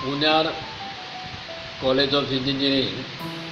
Poonjar college of engineering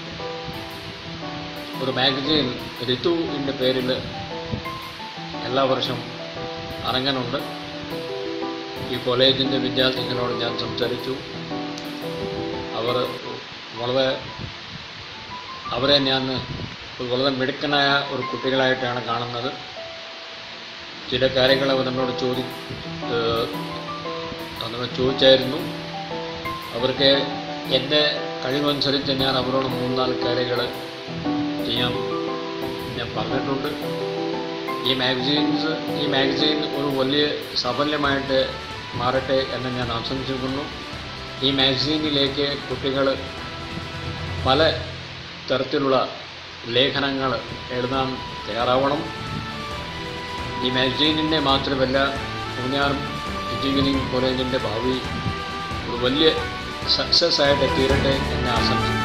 ഒരു magazine Ritu എന്ന പേരിൽ എല്ലാ വർഷം ഇറങ്ങാനുണ്ട് ഈ കോളേജിൻ്റെ വിദ്യാർത്ഥികളോട് ഞാൻ സംസാരിച്ചു അവർ വളരെ അവരെ ഞാൻ ഒരു വളരെ മിടുക്കനായ ഒരു കുട്ടികളായിട്ടാണ് കാണുന്നത് ചില കാര്യങ്ങൾ അവർ എന്നോട് ചോദി ഏഹ് എന്നോട് ചോദിച്ചായിരുന്നു അവർക്ക് എൻ്റെ കഴിവനുസരിച്ച് ഞാൻ അവരോട് മൂന്നാല് കാര്യങ്ങൾ ചെയ്യാൻ ഞാൻ പറഞ്ഞിട്ടുണ്ട് ഈ മാഗസീൻസ് ഈ മാഗസീൻ ഒരു വലിയ സാഫല്യമായിട്ട് മാറട്ടെ എന്ന് ഞാൻ ആശംസിക്കുന്നു ഈ മാഗസീനിലേക്ക് കുട്ടികൾ പല തരത്തിലുള്ള ലേഖനങ്ങൾ എഴുതാൻ തയ്യാറാവണം ഈ മാഗസീനിൻ്റെ മാത്രമല്ല പൂഞ്ഞാർ എഞ്ചിനീയറിംഗ് കോളേജിൻ്റെ ഭാവി ഒരു വലിയ സക്സസ് ആയിട്ട് തീരട്ടെ എന്ന് ആശംസിക്കുന്നു